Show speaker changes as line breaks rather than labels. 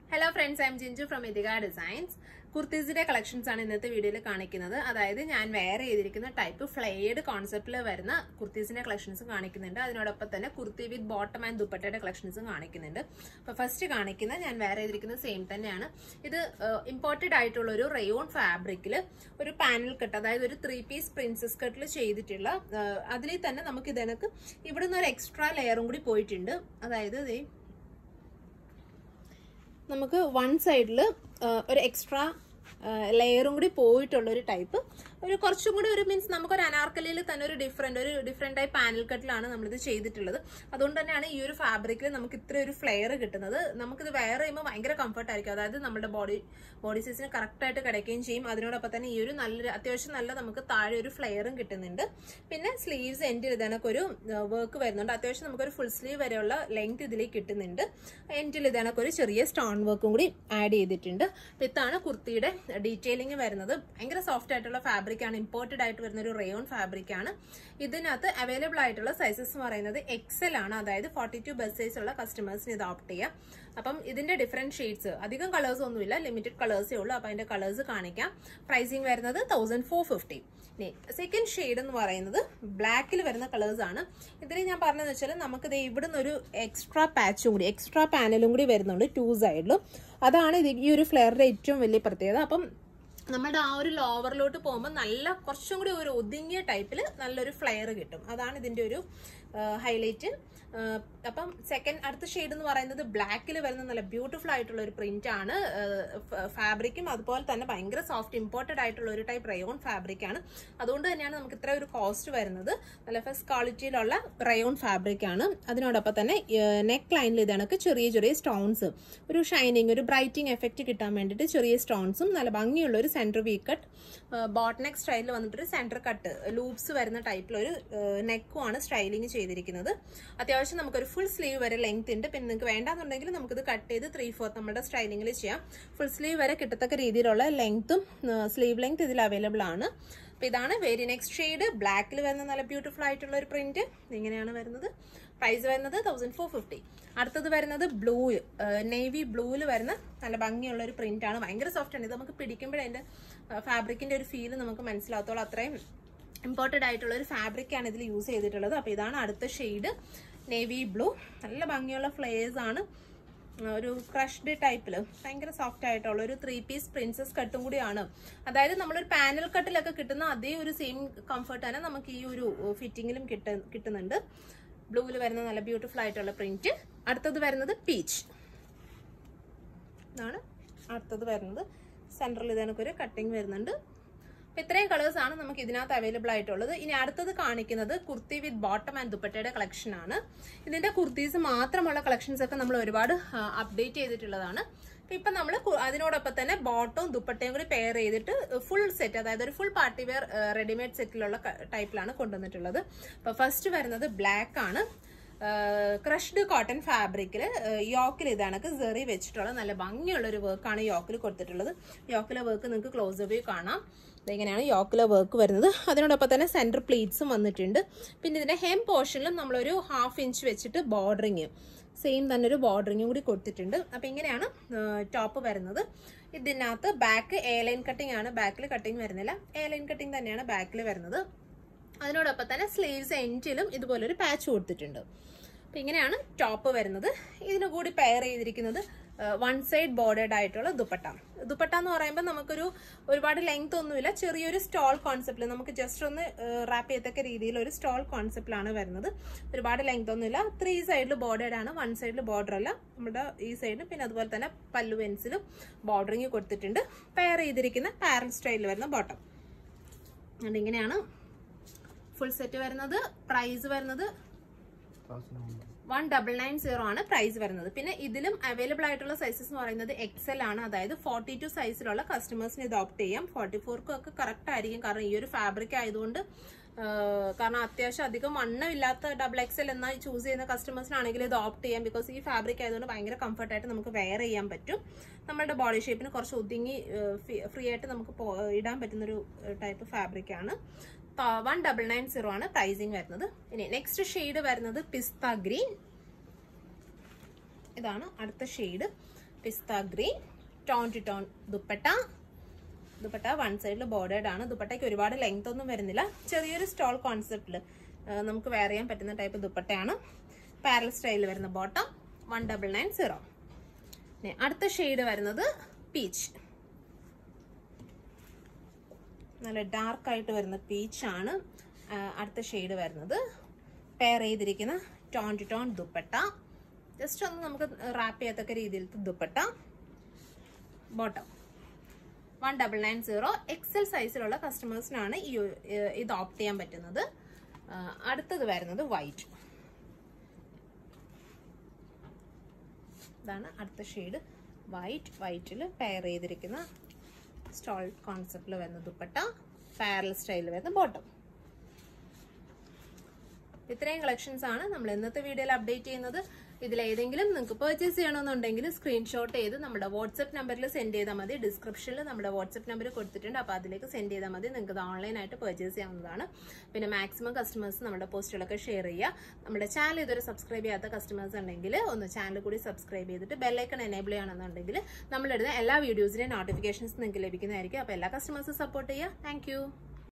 hello friends I am Jinchu from Ithika designs കുർത്തീസിന്റെ collections ആണ് ഇന്നത്തെ വീഡിയോയിൽ കാണിക്കുന്നത് അതായത് ഞാൻ വെയർ ചെയ്തിരിക്കുന്ന ടൈപ്പ് ഫ്ലെയർഡ് കോൺസെപ്റ്റിൽ വരുന്ന കുർത്തീസിന്റെ കളക്ഷൻസ് കാണിക്കുന്നുണ്ട് അതിനോടൊപ്പം തന്നെ കുർത്തി വിത്ത് ബോട്ടം ആൻഡ് ദുപ്പട്ടയുടെ കളക്ഷൻസും കാണിക്കുന്നുണ്ട് അപ്പൊ ഫസ്റ്റ് കാണിക്കുന്ന ഞാൻ വെയർ ചെയ്തിരിക്കുന്നത് സെയിം തന്നെയാണ് ഇത് ഇമ്പോർട്ടഡ് ആയിട്ടുള്ള ഒരു റയോൺ ഫാബ്രിക്കിൽ ഒരു പാനൽ കട്ട് അതായത് ഒരു ത്രീ പീസ് പ്രിൻസസ് കട്ടിൽ ചെയ്തിട്ടുള്ള അതിൽ തന്നെ നമുക്ക് ഇതിനക്ക് ഇവിടുന്ന് ഒരു എക്സ്ട്രാ ലെയറും കൂടി പോയിട്ടുണ്ട് അതായത് ദേ നമുക്ക് വൺ സൈഡിൽ ഒരു എക്സ്ട്രാ ലെയറും കൂടി പോയിട്ടുള്ള ഒരു ടൈപ്പ് ഒരു കുറച്ചും കൂടി ഒരു മീൻസ് നമുക്കൊരു അനാർക്കലിയിൽ തന്നെ ഒരു ഡിഫറെന്റ് ഒരു ഡിഫറെന്റ് ടൈപ്പ് പാനൽ കട്ടിലാണ് നമ്മളിത് ചെയ്തിട്ടുള്ളത് അതുകൊണ്ട് തന്നെയാണ് ഈ ഒരു ഫാബ്രിക്കിൽ നമുക്ക് ഇത്ര ഒരു ഫ്ലെയർ കിട്ടുന്നത് നമുക്കിത് വെയർ ചെയ്യുമ്പോൾ ഭയങ്കര കംഫർട്ട് ആയിരിക്കും അതായത് നമ്മുടെ ബോഡി ബോഡി സൈസിന് കറക്റ്റ് ആയിട്ട് കിടക്കുകയും ചെയ്യും അതിനോടൊപ്പം തന്നെ ഈ ഒരു നല്ലൊരു അത്യാവശ്യം നല്ല നമുക്ക് താഴെ ഒരു ഫ്ലെയറും കിട്ടുന്നുണ്ട് പിന്നെ സ്ലീവ്സ് എൻഡിൽ ഇതണക്ക് ഒരു വർക്ക് വരുന്നുണ്ട് അത്യാവശ്യം നമുക്കൊരു ഫുൾ സ്ലീവ് വരെയുള്ള ലെങ്ത് ഇതിലേക്ക് കിട്ടുന്നുണ്ട് എൻഡിൽ ഇതണക്ക് ഒരു ചെറിയ സ്റ്റോൺ വർക്കും കൂടി ആഡ് ചെയ്തിട്ടുണ്ട് ഇതാണ് കുർത്തിയുടെ ഡീറ്റെയിലിംഗ് വരുന്നത് ഭയങ്കര സോഫ്റ്റ് ആയിട്ടുള്ള ഫാബ്രിക് ആണ് ഇമ്പോർട്ടഡ് ആയിട്ട് വരുന്ന ഒരു റയോൺ ഫാബ്രിക് ആണ് ഇതിനകത്ത് അവൈലബിൾ ആയിട്ടുള്ള സൈസസ് എന്ന് പറയുന്നത് എക്സൽ ആണ് അതായത് ഫോർട്ടി ടു ബസ് സൈസ് ഉള്ള കസ്റ്റമേഴ്സിന് ഇത് ഓപ്റ്റ് ചെയ്യാം അപ്പം ഇതിന്റെ ഡിഫറെന്റ് ഷെയ്ഡ്സ് അധികം കളേഴ്സ് ഒന്നുമില്ല ലിമിറ്റഡ് കളേഴ്സേ ഉള്ളൂ അപ്പൊ അതിന്റെ കളേഴ്സ് കാണിക്കാം പ്രൈസിങ് വരുന്നത് തൗസൻഡ് ഫോർ ഫിഫ്റ്റി ഇനി സെക്കൻഡ് ഷെയ്ഡ് എന്ന് പറയുന്നത് ബ്ലാക്കിൽ വരുന്ന കളേഴ്സ് ആണ് ഇതിൽ ഞാൻ പറഞ്ഞതെന്ന് വെച്ചാൽ നമുക്ക് ഇവിടുന്ന് ഒരു എക്സ്ട്രാ പാച്ചും കൂടി എക്സ്ട്രാ പാനലും കൂടി വരുന്നുണ്ട് ടു സൈഡിലും അതാണ് ഇത് ഈ ഒരു ഫ്ലെയറിന്റെ ഏറ്റവും വലിയ പ്രത്യേകത അപ്പം നമ്മുടെ ആ ഒരു ലോവറിലോട്ട് പോകുമ്പോൾ നല്ല കുറച്ചും കൂടി ഒരു ഒതുങ്ങിയ ടൈപ്പിൽ നല്ലൊരു ഫ്ലെയർ കിട്ടും അതാണ് ഇതിന്റെ ഒരു ഹൈലൈറ്റ് അപ്പം സെക്കൻഡ് അടുത്ത ഷെയ്ഡ് എന്ന് പറയുന്നത് ബ്ലാക്കിൽ വരുന്ന നല്ല ബ്യൂട്ടിഫുൾ ആയിട്ടുള്ള ഒരു പ്രിന്റ് ആണ് ഫാബ്രിക്കും അതുപോലെ തന്നെ ഭയങ്കര സോഫ്റ്റ് ഇമ്പോർട്ടഡ് ആയിട്ടുള്ള ഒരു ടൈപ്പ് റയോൺ ഫാബ്രിക് ആണ് അതുകൊണ്ട് തന്നെയാണ് നമുക്ക് ഇത്ര ഒരു കോസ്റ്റ് വരുന്നത് നല്ല ഫസ്റ്റ് ക്വാളിറ്റിയിലുള്ള റയോൺ ഫാബ്രിക് ആണ് അതിനോടൊപ്പം തന്നെ നെക്ക് ലൈനിൽ ഇതണക്ക് ചെറിയ ചെറിയ സ്റ്റോൺസ് ഒരു ഷൈനിങ് ഒരു ബ്രൈറ്റിംഗ് എഫക്റ്റ് കിട്ടാൻ വേണ്ടിയിട്ട് ചെറിയ സ്റ്റോൺസും നല്ല ഭംഗിയുള്ള ഒരു centre V cut boat neck സ്റ്റൈലിൽ വന്നിട്ടൊരു സെന്റർ കട്ട് ലൂപ്സ് വരുന്ന ടൈപ്പിലൊരു നെക്കും ആണ് സ്റ്റൈലിംഗ് ചെയ്തിരിക്കുന്നത് അത്യാവശ്യം നമുക്കൊരു ഫുൾ സ്ലീവ് വരെ ലെങ്ത് ഉണ്ട് പിന്നെ നിങ്ങൾക്ക് വേണ്ടാന്നുണ്ടെങ്കിൽ നമുക്കിത് കട്ട് ചെയ്ത് ത്രീ ഫോർത്ത് നമ്മുടെ സ്റ്റൈലിംഗിൽ ചെയ്യാം ഫുൾ സ്ലീവ് വരെ കിട്ടത്തക്ക രീതിയിലുള്ള ലെങ്ത്തും സ്ലീവ് ലെങ്ത് ഇതിൽ അവൈലബിൾ ആണ് അപ്പൊ ഇതാണ് വെരി നെക്സ്റ്റ് ഷെയ്ഡ് ബ്ലാക്കിൽ വരുന്ന നല്ല ബ്യൂട്ടിഫുൾ ആയിട്ടുള്ള ഒരു പ്രിന്റ് ഇങ്ങനെയാണ് വരുന്നത് പ്രൈസ് വരുന്നത് തൗസൻഡ് ഫോർ ഫിഫ്റ്റി അടുത്തത് വരുന്നത് ബ്ലൂ നേവി ബ്ലൂവിൽ വരുന്ന നല്ല ഭംഗിയുള്ള ഒരു പ്രിന്റ് ആണ് ഭയങ്കര സോഫ്റ്റ് ആണ് ഇത് നമുക്ക് പിടിക്കുമ്പോൾ അതിന്റെ ഫാബ്രിക്കിന്റെ ഒരു ഫീൽ നമുക്ക് മനസ്സിലാകത്തോളം അത്രയും ഇമ്പോർട്ടഡ് ആയിട്ടുള്ള ഒരു ഫാബ്രിക് ആണ് ഇതിൽ യൂസ് ചെയ്തിട്ടുള്ളത് അപ്പൊ ഇതാണ് അടുത്ത ഷെയ്ഡ് നേവി ബ്ലൂ നല്ല ഭംഗിയുള്ള ഫ്ലേഴ്സ് ആണ് ഒരു ക്രഷ്ഡ് ടൈപ്പിൽ ഭയങ്കര സോഫ്റ്റ് ആയിട്ടുള്ള ഒരു ത്രീ പീസ് പ്രിൻസസ് കട്ടും കൂടിയാണ് അതായത് നമ്മളൊരു പാനൽ കട്ടിലൊക്കെ കിട്ടുന്ന അതേ ഒരു സെയിം കംഫർട്ട് തന്നെ നമുക്ക് ഈ ഒരു ഫിറ്റിങ്ങിലും കിട്ട കിട്ടുന്നുണ്ട് ബ്ലൂവിൽ വരുന്ന നല്ല ബ്യൂട്ടിഫുൾ ആയിട്ടുള്ള പ്രിന്റ് അടുത്തത് വരുന്നത് പീച്ച് ഇതാണ് അടുത്തത് വരുന്നത് സെൻട്രൽ ഇതിനൊക്കെ കട്ടിങ് വരുന്നുണ്ട് അപ്പൊ ഇത്രയും കളേഴ്സ് ആണ് നമുക്ക് ഇതിനകത്ത് അവൈലബിൾ ആയിട്ടുള്ളത് ഇനി അടുത്തത് കാണിക്കുന്നത് കുർത്തി വിത്ത് ബോട്ടം ആൻഡ് ദുപ്പട്ടയുടെ കളക്ഷൻ ആണ് ഇതിന്റെ കുർത്തീസ് മാത്രമുള്ള കളക്ഷൻസ് ഒക്കെ നമ്മൾ ഒരുപാട് അപ്ഡേറ്റ് ചെയ്തിട്ടുള്ളതാണ് ഇപ്പൊ നമ്മൾ അതിനോടൊപ്പം തന്നെ ബോട്ടവും ദുപ്പട്ടയും കൂടി പെയർ ചെയ്തിട്ട് ഫുൾ സെറ്റ് അതായത് ഒരു ഫുൾ പാർട്ടി വെയർ റെഡിമെയ്ഡ് സെറ്റിലുള്ള ടൈപ്പിലാണ് കൊണ്ടുവന്നിട്ടുള്ളത് അപ്പൊ ഫസ്റ്റ് വരുന്നത് ബ്ലാക്ക് ആണ് ക്രഷ്ഡ് കോട്ടൺ ഫാബ്രിക്കിൽ യോക്കിൽ ഇതാണ് സെറി വെച്ചിട്ടുള്ള നല്ല ഭംഗിയുള്ള ഒരു വർക്കാണ് യോക്കിൽ കൊടുത്തിട്ടുള്ളത് യോക്കിലെ വർക്ക് നിങ്ങൾക്ക് ക്ലോസ് വ്യൂ കാണാം ഇങ്ങനെയാണ് യോക്കിലെ വർക്ക് വരുന്നത് അതിനോടൊപ്പം തന്നെ സെന്റർ പ്ലീറ്റ്സും വന്നിട്ടുണ്ട് പിന്നെ ഇതിന്റെ ഹെം പോർഷനിലും നമ്മളൊരു ഹാഫ് ഇഞ്ച് വെച്ചിട്ട് ബോർഡറിങ് സെയിം തന്നെ ഒരു ബോർഡറിങ്ങും കൂടി കൊടുത്തിട്ടുണ്ട് അപ്പൊ ഇങ്ങനെയാണ് ടോപ്പ് വരുന്നത് ഇതിനകത്ത് ബാക്ക് എ ലൈൻ കട്ടിംഗ് ആണ് ബാക്കിൽ കട്ടിങ് വരുന്നില്ല എ ലൈൻ കട്ടിംഗ് തന്നെയാണ് ബാക്കിൽ വരുന്നത് അതിനോടൊപ്പം തന്നെ സ്ലീവ്സ് എൻഡിലും ഇതുപോലൊരു പാച്ച് കൊടുത്തിട്ടുണ്ട് അപ്പൊ ഇങ്ങനെയാണ് ടോപ്പ് വരുന്നത് ഇതിനു കൂടി പെയർ ചെയ്തിരിക്കുന്നത് വൺ സൈഡ് ബോർഡേഡ് ആയിട്ടുള്ള ദുപ്പട്ട ദുപ്പട്ട എന്ന് പറയുമ്പോൾ നമുക്കൊരു ഒരുപാട് ലെങ്ത് ഒന്നുമില്ല ചെറിയൊരു സ്റ്റോൾ കോൺസെപ്റ്റിൽ നമുക്ക് ജസ്റ്റ് ഒന്ന് റാപ്പ് ചെയ്യത്തക്ക രീതിയിൽ ഒരു സ്റ്റോൾ കോൺസെപ്റ്റിലാണ് വരുന്നത് ഒരുപാട് ലെങ്ത് ഒന്നുമില്ല ത്രീ സൈഡിൽ ബോർഡേഡ് ആണ് വൺ സൈഡിൽ ബോർഡർ അല്ല നമ്മുടെ ഈ സൈഡിൽ പിന്നെ അതുപോലെ തന്നെ പല്ലു പെൻസിലും ബോർഡറിങ് കൊടുത്തിട്ടുണ്ട് പെയർ ചെയ്തിരിക്കുന്ന പാരൽ സ്റ്റൈലിൽ വരുന്ന ബോട്ടം അതുകൊണ്ട് ഇങ്ങനെയാണ് ഫുൾ സെറ്റ് വരുന്നത് പ്രൈസ് വരുന്നത് വൺ ഡബിൾ നയൻ സീറോ ആണ് പ്രൈസ് വരുന്നത് പിന്നെ ഇതിലും അവൈലബിൾ ആയിട്ടുള്ള സൈസസ് എന്ന് പറയുന്നത് എക്സൽ ആണ് അതായത് ഫോർട്ടി ടു സൈസിലുള്ള കസ്റ്റമേഴ്സിന് ഇത് ഓപ്റ്റ് ചെയ്യാം ഫോർട്ടി ഫോർക്കും ഒക്കെ കറക്റ്റ് ആയിരിക്കും കാരണം ഈ ഒരു ഫാബ്രിക് ആയതുകൊണ്ട് കാരണം അത്യാവശ്യം അധികം വണ്ണമില്ലാത്ത ഡബിൾ എക്സൽ എന്നാൽ ചൂസ് ചെയ്യുന്ന കസ്റ്റമേഴ്സിനാണെങ്കിൽ ഇത് ഓപ്റ്റ് ചെയ്യാം ബിക്കോസ് ഈ ഫാബ്രിക് ആയതുകൊണ്ട് ഭയങ്കര കംഫർട്ടായിട്ട് നമുക്ക് വെയർ ചെയ്യാൻ പറ്റും നമ്മുടെ ബോഡി ഷേപ്പിന് കുറച്ച് ഒതുങ്ങി ഫ്രീ ആയിട്ട് നമുക്ക് ഇടാൻ പറ്റുന്നൊരു ടൈപ്പ് ഫാബ്രിക് ആണ് വൺ ഡബിൾ നയൻ സീറോ ആണ് പ്രൈസിങ് വരുന്നത് ഇനി നെക്സ്റ്റ് ഷെയ്ഡ് വരുന്നത് പിസ്ത ഗ്രീൻ ഇതാണ് അടുത്ത shade pista green tone to tone dupatta dupatta one സൈഡിൽ ബോർഡേഡ് ആണ് ദുപ്പട്ടയ്ക്ക് ഒരുപാട് ലെങ്ത് ഒന്നും വരുന്നില്ല ചെറിയൊരു സ്റ്റോൾ കോൺസെപ്റ്റിൽ നമുക്ക് വെയർ ചെയ്യാൻ പറ്റുന്ന ടൈപ്പ് ദുപ്പട്ടയാണ് പാരൽ സ്റ്റൈലിൽ വരുന്ന bottom one double nine zero അടുത്ത ഷെയ്ഡ് വരുന്നത് പീച്ച് നല്ല ഡാർക്ക് ആയിട്ട് വരുന്ന പീച്ചാണ് അടുത്ത ഷെയ്ഡ് വരുന്നത് പെയർ ചെയ്തിരിക്കുന്ന tone to tone dupatta just ഒന്ന് നമുക്ക് റാപ്പ് ചെയ്യത്തക്ക രീതിയിലത്തെ dupatta bottom one double nine zero XL സൈസിലുള്ള കസ്റ്റമേഴ്സിനാണ് ഈ ഒരു, ഏഹ്, ഇത് ഓപ്റ്റ് ചെയ്യാൻ പറ്റുന്നത് ആ, അടുത്തത് വരുന്നത് വൈറ്റ് ഇതാണ് അടുത്ത ഷെയ്ഡ് വൈറ്റ് വൈറ്റിൽ പെയർ ചെയ്തിരിക്കുന്ന സ്റ്റോൾ കോൺസെപ്റ്റിൽ വരുന്ന ദുപ്പട്ട പാരൽ സ്റ്റൈലിൽ വരുന്ന ബോട്ടം ഇത്രയും കളക്ഷൻസ് ആണ് നമ്മൾ ഇന്നത്തെ വീഡിയോയിൽ അപ്ഡേറ്റ് ചെയ്യുന്നത് ഇതിലേതെങ്കിലും നിങ്ങൾക്ക് പർച്ചേസ് ചെയ്യണമെന്നുണ്ടെങ്കിൽ സ്ക്രീൻഷോട്ട് ചെയ്ത് നമ്മുടെ വാട്സപ്പ് നമ്പറിൽ സെൻഡ് ചെയ്താൽ മതി ഡിസ്ക്രിപ്ഷനിൽ നമ്മുടെ വാട്സപ്പ് നമ്പർ കൊടുത്തിട്ടുണ്ട് അപ്പോൾ അതിലേക്ക് സെൻഡ് ചെയ്താൽ മതി നിങ്ങൾക്ക് ഇത് ഓൺലൈനായിട്ട് പർച്ചേസ് ചെയ്യാവുന്നതാണ് പിന്നെ മാക്സിമം കസ്റ്റമേഴ്സ് നമ്മുടെ പോസ്റ്റുകളൊക്കെ ഷെയർ ചെയ്യുക നമ്മുടെ ചാനൽ ഇതുവരെ സബ്സ്ക്രൈബ് ചെയ്യാത്ത കസ്റ്റമേഴ്സ് ഉണ്ടെങ്കിൽ ഒന്ന് ചാനൽ കൂടി സബ്സ്ക്രൈബ് ചെയ്തിട്ട് ബെല്ലൈക്കൺ എനേബിൾ ചെയ്യണമെന്നുണ്ടെങ്കിൽ നമ്മളിടുന്ന എല്ലാ വീഡിയോസിൻ്റെയും നോട്ടിഫിക്കേഷൻസ് നിങ്ങൾക്ക് ലഭിക്കുന്നതായിരിക്കും അപ്പോൾ എല്ലാ കസ്റ്റമേഴ്സും സപ്പോർട്ട് ചെയ്യുക താങ്ക്